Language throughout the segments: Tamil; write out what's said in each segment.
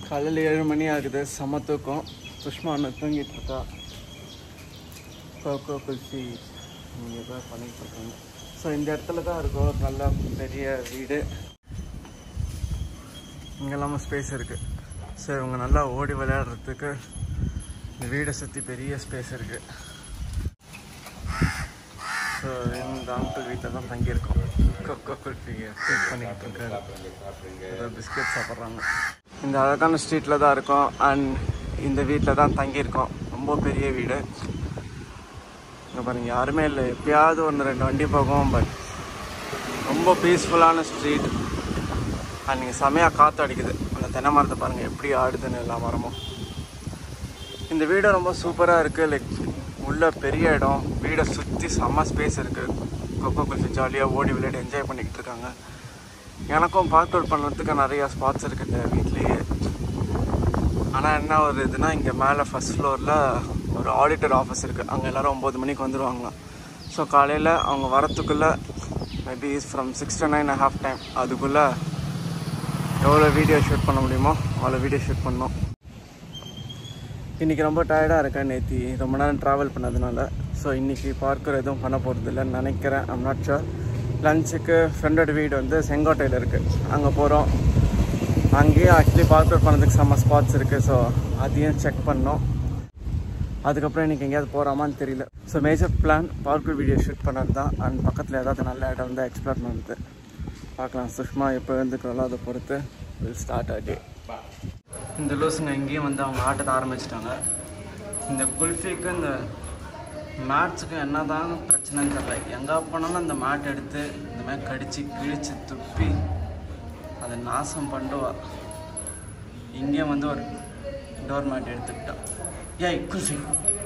காலையில் ஏழு மணி ஆகுது செம தூக்கம் சுஷ்மா அண்ணன் தூங்கிட்டு இருக்கா கோகோ குல்ஃபி இங்கே தான் பண்ணிட்டு இருக்காங்க ஸோ இந்த இடத்துல தான் இருக்கும் ஒரு நல்ல பெரிய வீடு இங்கே எல்லாமே ஸ்பேஸ் இருக்குது ஸோ இவங்க நல்லா ஓடி விளையாடுறதுக்கு இந்த வீடை சுற்றி பெரிய ஸ்பேஸ் இருக்குது ஸோ இந்த அங்கிள் வீட்டில் தான் தங்கியிருக்கோம் கொக்கோ குல்ஃபியை ட்ரீட் பண்ணிக்கிட்டு இருக்காரு ஏதோ பிஸ்கெட் சாப்பிட்றாங்க இந்த அழகான ஸ்ட்ரீட்டில் தான் இருக்கோம் அண்ட் இந்த வீட்டில் தான் தங்கியிருக்கோம் ரொம்ப பெரிய வீடு இங்கே பாருங்க யாருமே இல்லை எப்பயாவது ஒன்று ரெண்டு வண்டி போகும் பட் ரொம்ப பீஸ்ஃபுல்லான ஸ்ட்ரீட் அண்ட் நீங்கள் செமையாக காற்று அடிக்குது அந்த தென்னை மரத்தை பாருங்கள் எப்படி ஆடுதுன்னு எல்லா மரமும் இந்த வீடு ரொம்ப சூப்பராக இருக்குது லைக் உள்ள பெரிய இடம் வீடை சுற்றி செம்ம ஸ்பேஸ் இருக்குது கொக்கோ குல்ஃபி ஜாலியாக ஓடி விளையாடி என்ஜாய் பண்ணிக்கிட்டு இருக்காங்க எனக்கும் பார்க் அவுட் பண்ணுறதுக்கு நிறையா ஸ்பாட்ஸ் இருக்குது இந்த வீட்லேயே ஆனால் என்ன ஒரு இதுனா இங்கே மேலே ஃபஸ்ட் ஃப்ளோரில் ஒரு ஆடிட்டர் ஆஃபீஸ் இருக்குது அங்கே எல்லோரும் ஒம்பது மணிக்கு வந்துடுவாங்களாம் ஸோ காலையில் அவங்க வரத்துக்குள்ளே maybe from six to nine half time அதுக்குள்ளே எவ்வளோ வீடியோ ஷூட் பண்ண முடியுமோ அவ்வளோ வீடியோ ஷூட் பண்ணோம் இன்றைக்கி ரொம்ப டயர்டாக இருக்கேன் நேற்று ரொம்ப நேரம் ட்ராவல் பண்ணதுனால ஸோ இன்றைக்கி பார்க்கர் எதுவும் பண்ண போகிறது இல்லைன்னு நினைக்கிறேன் ஐம் நாட் ஷுர் லஞ்சுக்கு ஃப்ரெண்டோட வீடு வந்து செங்கோட்டையில் இருக்குது அங்கே போகிறோம் அங்கேயும் ஆக்சுவலி பார்க்கர் பண்ணதுக்கு செம்ம ஸ்பாட்ஸ் இருக்குது ஸோ அதையும் செக் பண்ணோம் அதுக்கப்புறம் இன்றைக்கி எங்கேயாவது போகிறாமான்னு தெரியல ஸோ மேஜர் பிளான் பார்க்கர் வீடியோ ஷூட் பண்ணது தான் அண்ட் பக்கத்தில் ஏதாவது நல்ல இடம் வந்து எக்ஸ்ப்ளோர் பண்ணுறது பார்க்கலாம் சுஷ்மா எப்போ எழுந்துக்கிறோம் அதை பொறுத்து வில் ஸ்டார்ட் ஆ டே இந்த லூஸுங்க இங்கேயும் வந்து அவங்க ஆட்டத்தை ஆரம்பிச்சிட்டாங்க இந்த குல்ஃபிக்கு இந்த மேட்ஸுக்கு என்ன தான் பிரச்சனைன்னு தெரியல எங்கே போனாலும் அந்த மேட் எடுத்து இந்த மாதிரி கடிச்சு கிழிச்சு துப்பி அதை நாசம் பண்ணுவா இங்கேயும் வந்து ஒரு டோர் மேட் எடுத்துக்கிட்டான் ஏய் Kulfi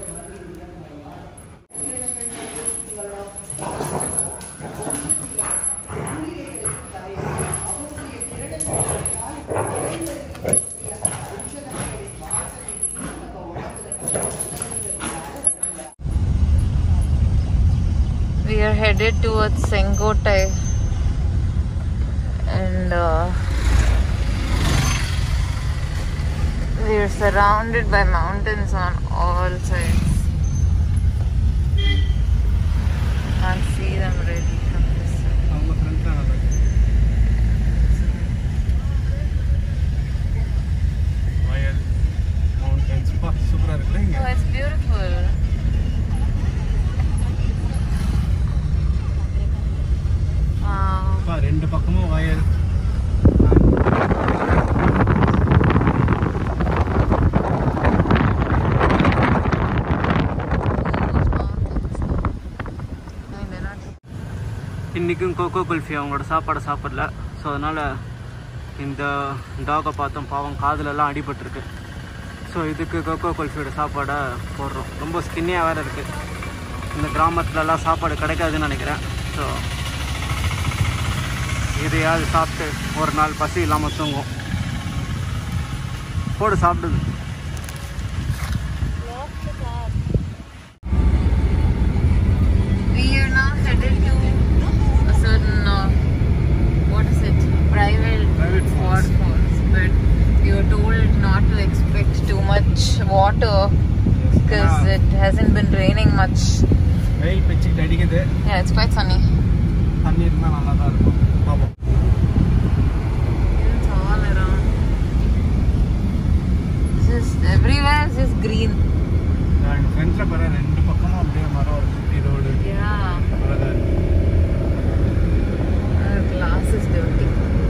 We are headed towards Sengotai and uh, we are surrounded by mountains on all sides. Can't see them really from this side. அவங்க ஃப்ரெண்ட் தான் வயல் மவுண்டன்ஸ் பா சூப்பராக இருக்குல்ல இங்கே Oh, it's beautiful. Wow. பா ரெண்டு பக்கமும் வயல் No, they're not. இன்றைக்கும் கோகோ குல்ஃபி அவங்களோட சாப்பாடை சாப்பிடல ஸோ அதனால் இந்த டாகை பார்த்தோம் பாவம் காதுலலாம் அடிபட்டிருக்கு ஸோ இதுக்கு கோகோ குல்ஃபியோட சாப்பாடை போடுறோம் ரொம்ப ஸ்கின்னியாக வேறு இருக்குது இந்த கிராமத்துலலாம் சாப்பாடு கிடைக்காதுன்னு நினைக்கிறேன் ஸோ இதையாவது சாப்பிட்டு ஒரு நாள் பசி இல்லாமல் தூங்கும் போடு சாப்பிடுது We are now headed to a certain, uh, what is it, private, Private falls. waterfalls. But we were told not to expect too much water because Ah. it hasn't been raining much. வெயில் பிச்சுக்கிட்டு அடிக்குது Yeah, it's quite sunny. தண்ணி இருந்தால் நல்லா தான் இருக்கும் பார்ப்போம் It's all around. It's just everywhere is just green. எங்கள் ஃப்ரெண்ட்ஸில் பாரு ரெண்டு பக்கமும் அப்படியே மரம் சுற்றி ரோடு Yeah. அவ்வளோதான் இருக்கு Our glass is dirty.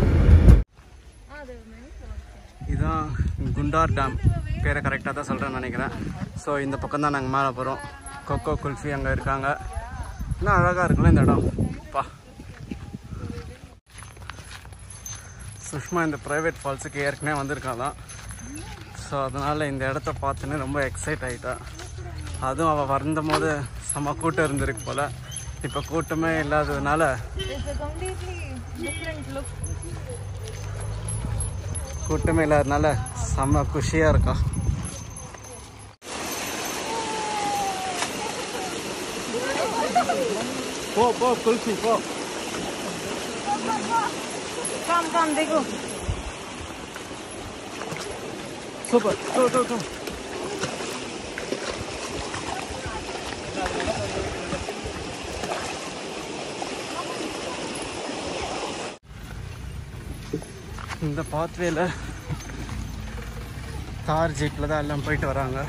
இதுதான் குண்டார் டேம் பேரை கரெக்டாக தான் சொல்கிறேன்னு நினைக்கிறேன் ஸோ இந்த பக்கம் தான் நாங்கள் மேலே போகிறோம் கொக்கோ குல்ஃபி அங்கே இருக்காங்க இன்னும் அழகாக இருக்குல்ல இந்த இடம் பா சுஷ்மா இந்த ப்ரைவேட் ஃபால்ஸுக்கு ஏற்கனவே வந்திருக்காதான் ஸோ அதனால் இந்த இடத்த பார்த்துன்னு ரொம்ப எக்ஸைட் ஆகிட்டா அதுவும் அவள் வந்தபோது செம்ம கூட்டம் இருந்திருக்கு போல் இப்போ கூட்டமே இல்லாததுனால It's a completely different look. கூட்டமே இல்லாததுனால செம்ம குஷியாக இருக்கா போ போ குல்ஃபி போ Come, come, देखो சூப்பர் டூ டூ டூ இந்த பாத்வேல தார் ஜீப்பில் தான் எல்லாம் போயிட்டு வராங்க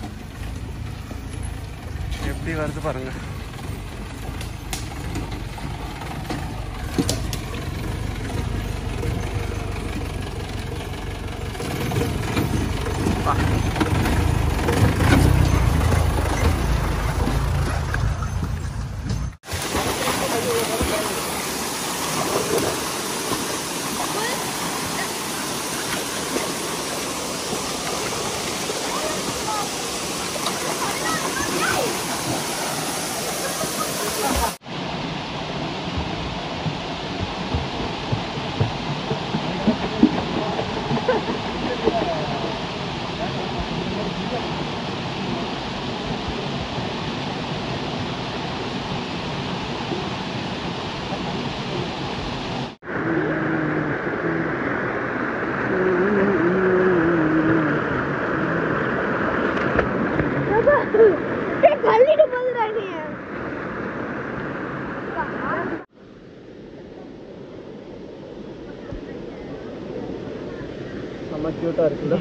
எப்படி வருது பாருங்க பா. தள்ளிட்டு போதுடா நீ செம்ம க்யூட்டாக இருக்குல்ல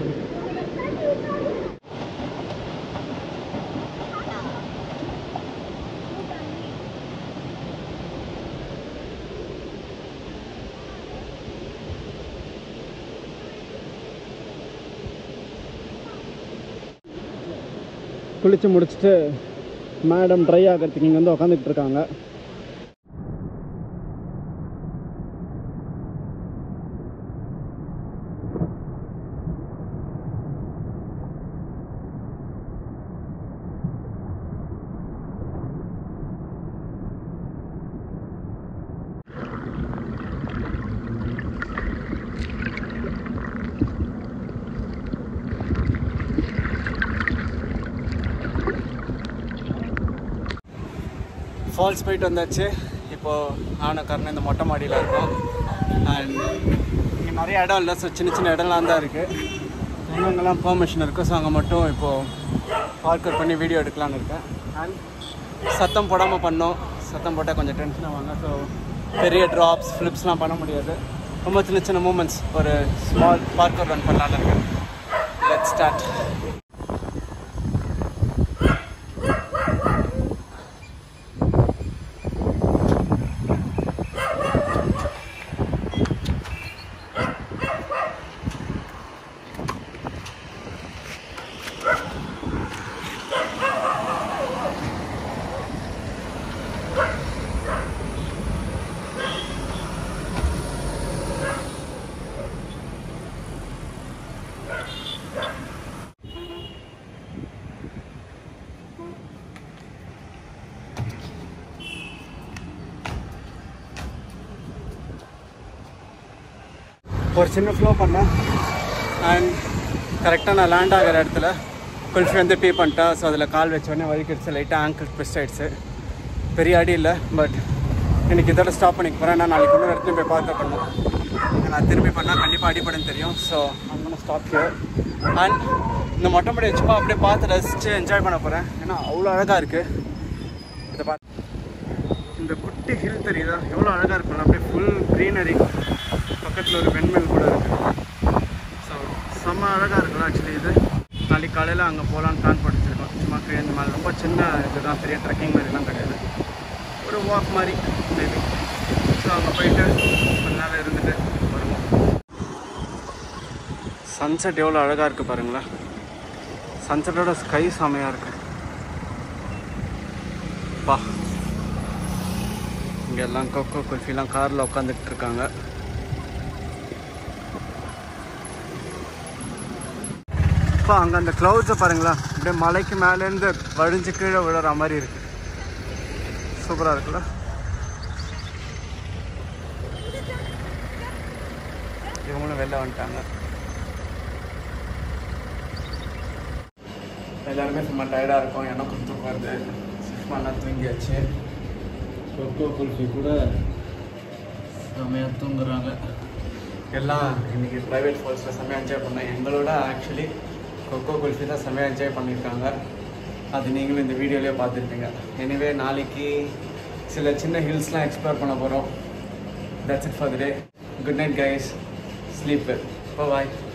குளிச்சு முடிச்சுட்டு மேடம் ட்ரை ஆகிறதுக்கு இங்கே வந்து உக்காந்துட்டு இருக்காங்க ஃபால்ஸ் போயிட்டு வந்தாச்சு இப்போது நானும் கரணம் இந்த மொட்டை மாடியில் இருக்கோம் அண்ட் இங்கே நிறைய இடம் இல்லை ஸோ சின்ன சின்ன இடம்லாம் தான் இருக்குது எங்கெங்கெல்லாம் பெர்மிஷன் இருக்கோ ஸோ அங்கே மட்டும் இப்போது பார்க்கர் பண்ணி வீடியோ எடுக்கலான்னு இருக்கேன் அண்ட் சத்தம் போடாமல் பண்ணோம் சத்தம் போட்டால் கொஞ்சம் டென்ஷன் ஆவாங்க ஸோ பெரிய ட்ராப்ஸ் ஃப்ளிப்ஸ்லாம் பண்ண முடியாது ரொம்ப சின்ன சின்ன மூமெண்ட்ஸ் ஒரு ஸ்மால் பார்க்கர் ரன் பண்ணலான்னு இருக்கேன் லெட் ஸ்டார்ட் ஒரு சின்ன ஃப்ளோ பண்ணேன் அண்ட் கரெக்டாக நான் லேண்ட் ஆகிற இடத்துல குல்ஃபி வந்து பே பண்ணிட்டேன் ஸோ அதில் கால் வச்ச உடனே வலிக்கிடுச்சு லைட்டாக ஆங்கிள் ட்விஸ்ட் ஆயிடுச்சு பெரிய அடி இல்லை பட் இன்னைக்கு இதோட ஸ்டாப் பண்ணிக்க போகிறேன் நான் நாளைக்கு இன்னொரு இடத்துல போய் பார்க்க பண்ணேன் நான் திரும்பி பண்ணால் கண்டிப்பாக அடிப்படைன்னு தெரியும் ஸோ அங்கே ஸ்டாப் ஹியர் அண்ட் இந்த மொட்டை மாடி வச்சுப்பா அப்படியே பார்த்து ரசித்து என்ஜாய் பண்ண போகிறேன் ஏன்னா அவ்வளோ அழகாக இருக்குது இதை பார்த்து இந்த குட்டி ஹில் தெரியுதா எவ்வளோ அழகாக இருக்கும்ல அப்படியே ஃபுல் க்ரீனரி பக்கத்தில் ஒரு வெண்மெல் கூட இருக்குது ஸோ செம்ம அழகாக இருக்குல்ல ஆக்சுவலி இது நாளைக்கு காலையில் அங்கே போகலான்னு பிளான் பண்ணிச்சிருக்கோம் சும்மா கீழே இந்த மாதிரி ரொம்ப சின்ன இதுதான் பெரிய ட்ரெக்கிங் மாதிரிலாம் கிடையாது ஒரு வாக் மாதிரி மேபி ஸோ அங்கே போயிட்டு கொஞ்ச நேரம் இருந்துட்டு வருவோம் சன்செட் எவ்வளோ அழகாக இருக்குது பாருங்களேன் சன்செட்டோட ஸ்கை செமையாக இருக்கு பா இங்கே எல்லாம் கொக்கோ குல்ஃபிலாம் காரில் உட்காந்துட்டு இருக்காங்க அப்பா அங்கே அந்த க்ளவுட்ஸை பாருங்களேன் அப்படியே மலைக்கு மேலேருந்து வழிஞ்சு கீழே விழுற மாதிரி இருக்கு சூப்பராக இருக்குல்ல இவங்களும் வெளில வந்துட்டாங்க எல்லாருமே சும்மா டயர்டாக இருக்கும் எனக்கும் தூக்கம் வருது சுஷ்மாலாம் தூங்கியாச்சு கொக்கோ குல்ஃபி கூட செம்மையாக தூங்குறாங்க எல்லாம் இன்னைக்கு ப்ரைவேட் ஃபால்ஸில் செம்மையாக என்ஜாய் பண்ணேன் எங்களோட ஆக்சுவலி கொக்கோ குல்ஃபி தான் செம்மையாக என்ஜாய் பண்ணியிருக்காங்க அது நீங்களும் இந்த வீடியோலேயே பார்த்துருப்பீங்க எனிவே நாளைக்கு சில சின்ன ஹில்ஸ்லாம் எக்ஸ்ப்ளோர் பண்ண போகிறோம் that's it for the day good night guys sleep bye